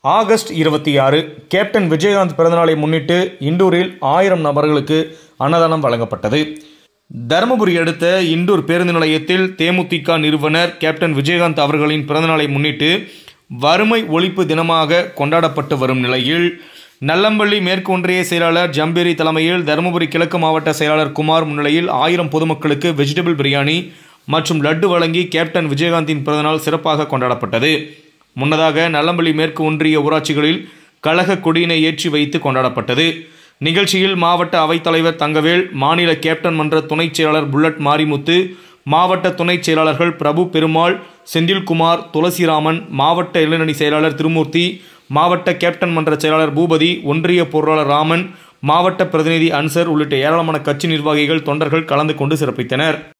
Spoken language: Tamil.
ஆகஸ்ட் இருபத்தி ஆறு கேப்டன் விஜயகாந்த் பிறந்தநாளை முன்னிட்டு இண்டூரில் ஆயிரம் நபர்களுக்கு அன்னதானம் வழங்கப்பட்டது தருமபுரி அடுத்த இண்டூர் பேருந்து நிலையத்தில் தேமுதிக நிறுவனர் கேப்டன் விஜயகாந்த் அவர்களின் பிறந்தநாளை முன்னிட்டு வறுமை ஒழிப்பு தினமாக கொண்டாடப்பட்டு வரும் நிலையில் நல்லம்பள்ளி மேற்கு ஒன்றிய செயலாளர் ஜம்பேரி தலைமையில் தருமபுரி கிழக்கு மாவட்ட செயலாளர் குமார் முன்னிலையில் ஆயிரம் பொதுமக்களுக்கு வெஜிடபிள் பிரியாணி மற்றும் லட்டு வழங்கி கேப்டன் விஜயகாந்தின் பிறந்தநாள் சிறப்பாக கொண்டாடப்பட்டது முன்னதாக நல்லம்பள்ளி மேற்கு ஒன்றிய ஊராட்சிகளில் கழக கொடியினை ஏற்றி வைத்து கொண்டாடப்பட்டது நிகழ்ச்சியில் மாவட்ட அவைத்தலைவர் தங்கவேல் மாநில கேப்டன் மன்ற துணைச் செயலாளர் புல்லட் மாரிமுத்து மாவட்ட துணைச் செயலாளர்கள் பிரபு பெருமாள் செந்தில்குமார் துளசிராமன் மாவட்ட இளைஞரணி செயலாளர் திருமூர்த்தி மாவட்ட கேப்டன் மன்ற செயலாளர் பூபதி ஒன்றிய பொருளாளர் ராமன் மாவட்ட பிரதிநிதி அன்சர் உள்ளிட்ட ஏராளமான கட்சி நிர்வாகிகள் தொண்டர்கள் கலந்து கொண்டு சிறப்பித்தனர்